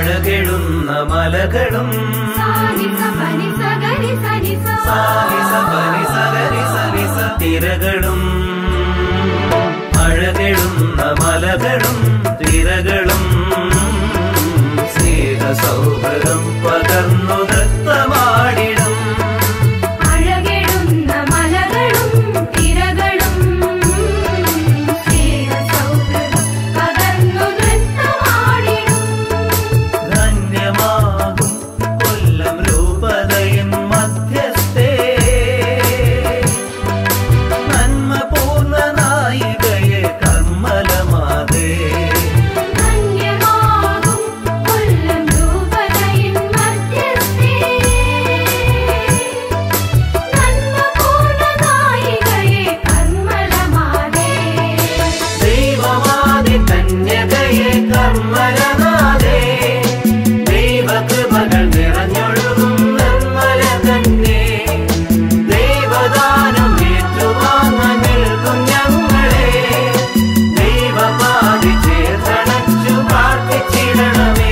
അഴകെഴുന്ന മലകളും സാനിസ പനിസ ഗരിസ നിസ. സാനിസ പനിസ ഗരിസ നിസ തിരകളും അഴകെഴുന്ന മലകളും തിരകളും സ്നേഹ സൗഹൃദം പകർന്നു നൃത്തമാടിടും അഴകെഴുന്ന മലകളും തിരകളും സ്നേഹസൗഹൃദം പകർന്നു നൃത്തമാടിടും. ധന്യമാകും കൊല്ലം രൂപതയിൻ മധ്യസ്ഥേ നന്മ പൂർണ്ണ നായികയെ കർമ്മലമാതേ ധന്യമാകും കൊല്ലം രൂപതയിൻ മധ്യസ്ഥേ. നന്മപൂർണ്ണനായികയെ കർമ്മലമാതേ. ദൈവമാതി കന്യകയെ കർമ്മലനാഥേ ദൈവകൃപകൾ നിറഞ്ഞൊഴുകും നിർമ്മല കന്യേ ദൈവദാനം ഏറ്റുവാങ്ങാൻ നിൽക്കും ഞങ്ങളെ ദൈവപാതി ചേർത്തണച്ചു പ്രാർത്ഥിച്ചിടണമേ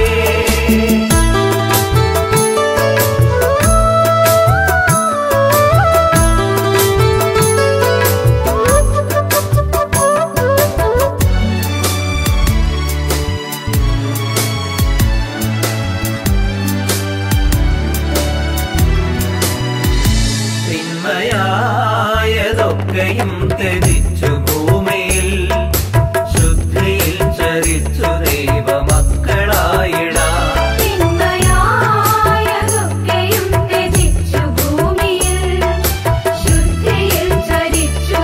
തിന്മയായതൊക്കെയും ത്യജിച്ചു ഭൂമിയിൽ ശുദ്ധിയിൽ ചരിച്ചു ദൈവമക്കളായിടാം തിന്മയായതൊക്കെയും ത്യജിച്ചു ഭൂമിയിൽ ശുദ്ധിയിൽ ചരിച്ചു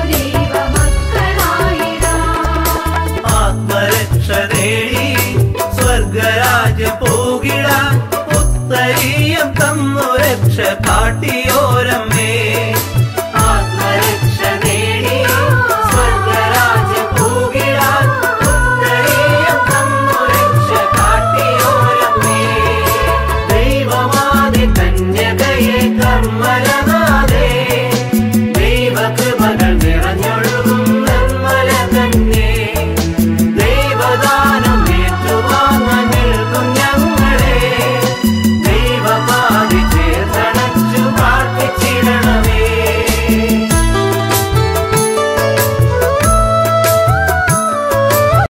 ദൈവമക്കളായിടാം. ആത്മരക്ഷ നേടി സ്വർഗരാജ്യം പോകിടാൻ ഉത്തരീയം തന്നു രക്ഷ കാട്ടിയോര